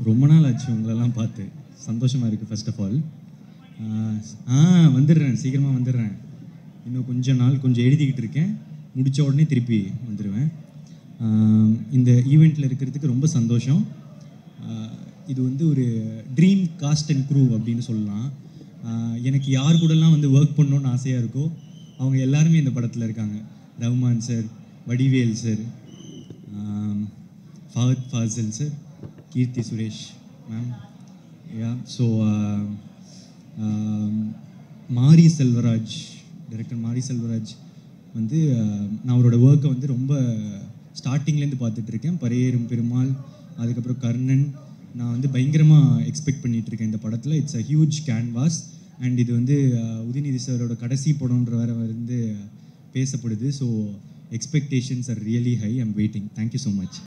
ரொம்ப நாள் ஆச்சு உங்களெல்லாம் பார்த்து சந்தோஷமாக இருக்குது ஃபர்ஸ்ட் ஆஃப் ஆல் ஆ வந்துடுறேன் சீக்கிரமாக வந்துடுறேன் இன்னும் கொஞ்ச நாள் கொஞ்சம் எழுதிக்கிட்டு இருக்கேன் முடித்த உடனே திருப்பி வந்துடுவேன் ஆஹ் இந்த ஈவெண்ட்டில் இருக்கிறதுக்கு ரொம்ப சந்தோஷம் ஆஹ் இது வந்து ஒரு ட்ரீம் காஸ்ட் அண்ட் க்ரூ அப்படின்னு சொல்லலாம் ஆஹ் எனக்கு யார் கூடலாம் வந்து ஒர்க் பண்ணணும்னு ஆசையாக இருக்கோ அவங்க எல்லாருமே இந்த படத்தில் இருக்காங்க ரஹ்மான் சார் வடிவேல் சார் ஆம், Fahadh Faasil sir Keerthy Suresh ma'am yeah so Mari Selvaraj director மாரி செல்வராஜ் வந்து ஆஹ், நான் அவரோட ஒர்க்கை வந்து ரொம்ப ஸ்டார்டிங்லேருந்து பார்த்துட்டு இருக்கேன் பரையேறும் பெருமாள் அதுக்கப்புறம் கர்ணன் நான் வந்து பயங்கரமாக எக்ஸ்பெக்ட் பண்ணிட்டு இருக்கேன் இந்த படத்தில் it's a huge canvas and இது வந்து ஆஹ், உதயநிதி சாரோட கடைசி படம்ன்ற வர வந்து பேசப்படுது so expectations are really high I'm waiting thank you so much